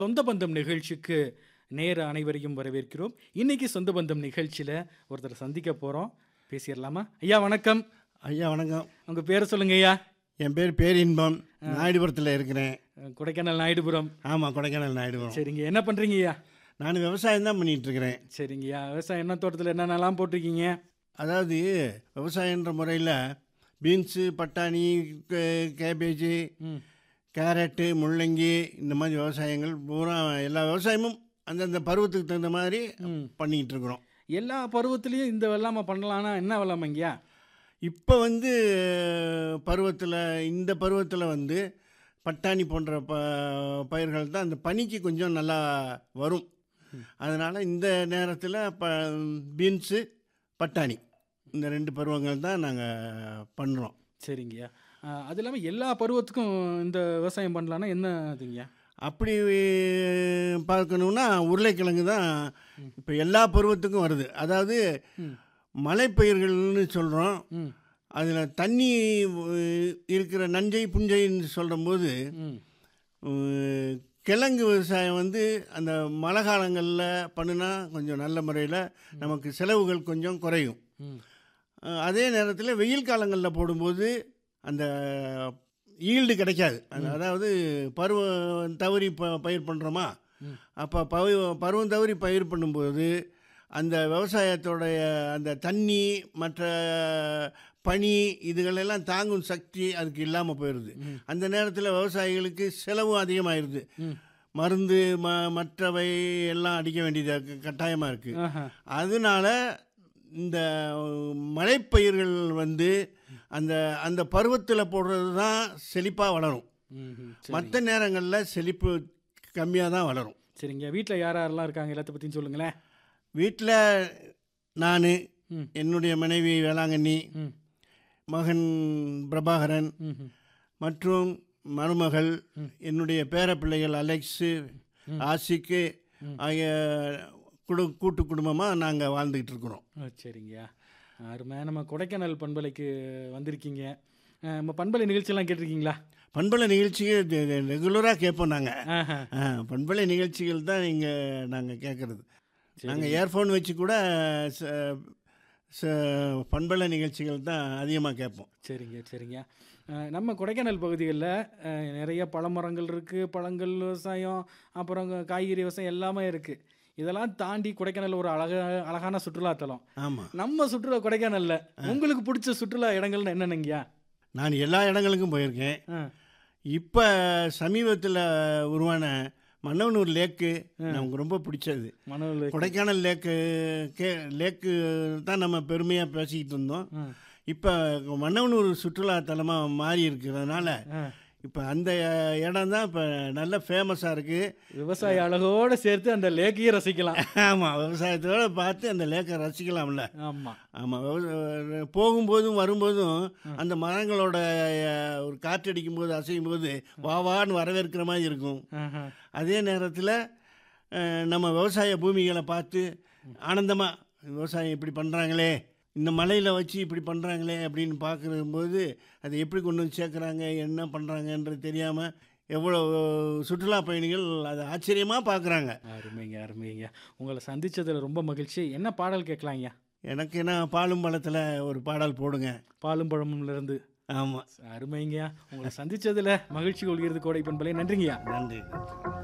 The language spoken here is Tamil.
சொந்த பந்தம் நிகழ்ச்சிக்கு நேர அனைவரையும் வரவேற்கிறோம் இன்னைக்கு சொந்த பந்தம் நிகழ்ச்சியில் ஒருத்தர் சந்திக்க போகிறோம் பேசிடலாமா ஐயா வணக்கம் ஐயா வணக்கம் உங்கள் பேரை சொல்லுங்க ஐயா என் பேர் பேரின்பம் நாயுடுபுரத்தில் இருக்கிறேன் அஹ், கொடைக்கானல் நாயுடுபுரம் ஆமாம் கொடைக்கானல் நாயுடுபுரம் சரிங்க என்ன பண்ணுறீங்க ஐயா நான் விவசாயம் தான் பண்ணிட்டு இருக்கிறேன் சரிங்கய்யா விவசாயம் என்ன தோட்டத்தில் என்னென்னலாம் போட்டிருக்கீங்க அதாவது விவசாயன்ற முறையில் பீன்ஸு பட்டாணி கே- கேபேஜு ம் கேரட்டு முள்ளங்கி இந்த மாதிரி விவசாயங்கள் பூரா எல்லா விவசாயமும் அந்தந்த பருவத்துக்கு தகுந்த மாதிரி ம் பண்ணிக்கிட்டு இருக்கிறோம் எல்லா பருவத்துலேயும் இந்த வெள்ளாமை பண்ணலான்னா என்ன வெள்ளாமைங்கய்யா இப்போ வந்து பருவத்தில் இந்த பருவத்தில் வந்து பட்டாணி போன்ற ப பயிர்கள் தான் அந்த பனிக்கு கொஞ்சம் நல்லா வரும் அதனால் இந்த நேரத்தில் ப பீன்ஸு பட்டாணி இந்த ரெண்டு பருவங்கள் தான் நாங்கள் பண்ணுறோம் சரிங்கய்யா அஹ், அது இல்லாமல் எல்லா பருவத்துக்கும் இந்த விவசாயம் பண்ணலான்னா என்ன அதுங்கய்யா அப்படி பார்க்கணுன்னா உருளைக்கிழங்கு தான் இப்போ எல்லா பருவத்துக்கும் வருது அதாவது ம் மலைப்பயிர்கள்னு சொல்கிறோம் ம் அதில் தண்ணி அஹ், இருக்கிற நஞ்சை புஞ்சைன்னு சொல்லும்போது ம் அஹ், கிழங்கு விவசாயம் வந்து அந்த மழை காலங்களில் பண்ணுனா கொஞ்சம் நல்ல முறையில் நமக்கு செலவுகள் கொஞ்சம் குறையும் ம் அஹ், அதே நேரத்தில் வெயில் காலங்களில் போடும்போது அந்த ஈல்டு கிடைக்காது அந்த- அதாவது பருவம் தவறி ப பயிர் பண்ணுறோமா ம். அப்போ பருவ பருவம் தவறி பயிர் பண்ணும்போது அந்த விவசாயத்தோடைய அந்த தண்ணி மற்ற பனி இதுகளெல்லாம் தாங்கும் சக்தி அதுக்கு இல்லாமல் போயிடுது ம். அந்த நேரத்தில் விவசாயிகளுக்கு செலவும் அதிகமாயிருது ம் மருந்து ம மற்றவை எல்லாம் அடிக்க வேண்டியது கட்டாயமாக இருக்குது ஆஹா அதனால இந்த மலைப்பயிர்கள் வந்து அந்த அந்த பருவத்தில் போடுறது தான் செழிப்பாக வளரும் ம் ம் சரி மற்ற நேரங்களில் செழிப்பு கம்மியாக தான் வளரும் சரிங்க வீட்டில் யார் யாரெல்லாம் இருக்காங்க எல்லாத்த பற்றியும் சொல்லுங்களேன் வீட்டில் நான் ம் என்னுடைய மனைவி வேளாங்கண்ணி ம் மகன் பிரபாகரன் ம் ம் மற்றும் மருமகள் ம். என்னுடைய பேரப்பிள்ளைகள் அலெக்ஸு ம். ஆசிக்கு ம். ஆகிய குடு கூட்டு குடும்பமாக நாங்கள் வாழ்ந்துக்கிட்டு இருக்கிறோம் ஆ, சரிங்கய்யா அருமையாக நம்ம கொடைக்கானல் பண்பலைக்கு வந்திருக்கீங்க அஹ், நம்ம பண்பலை நிகழ்ச்சியெல்லாம் கேட்டிருக்கீங்களா பண்பலை நிகழ்ச்சிகள் ரெகுலராக கேட்போம் நாங்கள் ஆஹா பண்பலை நிகழ்ச்சிகள் தான் இங்கே நாங்கள் கேட்குறது சரி நாங்கள் இயர்ஃபோன் வச்சு கூட ச- ச- பண்பலை நிகழ்ச்சிகள் தான் அதிகமாக கேட்போம் சரிங்க சரிங்க அஹ், நம்ம கொடைக்கானல் பகுதிகளில் நிறைய பழமரங்கள் இருக்குது பழங்கள் விவசாயம் அப்புறம் காய்கறி விவசாயம் எல்லாமே இருக்குது இதெல்லாம் தாண்டி கொடைக்கானல் ஒரு அழக அழகான சுற்றுலாத்தலம் ஆமாம் நம்ம சுற்றுலா கொடைக்கானல்ல உங்களுக்கு பிடிச்ச சுற்றுலா இடங்கள்னு என்னென்னங்கய்யா நான் எல்லா இடங்களுக்கும் போயிருக்கேன் ஆ இப்போ சமீபத்தில் உருவான மன்னவனூர் லேக்கு நமக்கு ரொம்ப பிடிச்சது மனோல் கொடைக்கானல் லேக்கு கே லேக்கு தான் நம்ம பெருமையாக பேசிக்கிட்டு இருந்தோம் ஆ இப்போ மன்னவனூர் சுற்றுலா தலமாக மாறி இருக்கிறதுனால ஆ இப்போ அந்த இடம் தான் இப்போ நல்ல ஃபேமஸாக இருக்குது விவசாய அழகோட சேர்த்து அந்த லேக்கையும் ரசிக்கலாம் ஆமாம் விவசாயத்தோட பார்த்து அந்த லேக்கை ரசிக்கலாம்ல ஆமா ஆமாம் போகும்போதும் வரும்போதும் அந்த மரங்களோட அஹ், ஒரு காற்றடிக்கும் போது அசையும் போது வா வான்னு வரவேற்கிற மாதிரி இருக்கும் ஆஹா. அதே நேரத்தில் நம்ம விவசாய பூமிகளை பார்த்து ஆனந்தமாக விவசாயம் இப்படி பண்ணுறாங்களே இந்த மலையில் வச்சு இப்படி பண்ணுறாங்களே அப்படின்னு பார்க்கும்போது அதை எப்படி கொண்டு வந்து சேர்க்குறாங்க என்ன பண்ணுறாங்கன்றது தெரியாமல் எவ்வளோ சுற்றுலா பயணிகள் அதை ஆச்சரியமாக பார்க்குறாங்க அருமைங்க அருமைங்க உங்களை சந்திச்சதுல ரொம்ப மகிழ்ச்சி என்ன பாடல் கேட்கலாங்க எனக்கு என்ன பாலும் பழத்தில் ஒரு பாடல் போடுங்க பாலும் பழமும்ல இருந்து ஆமாம் அருமைங்க உங்களை சந்திச்சதுல மகிழ்ச்சி கொள்கிறது கோடை பண்பலை நன்றிங்கய்யா நன்றி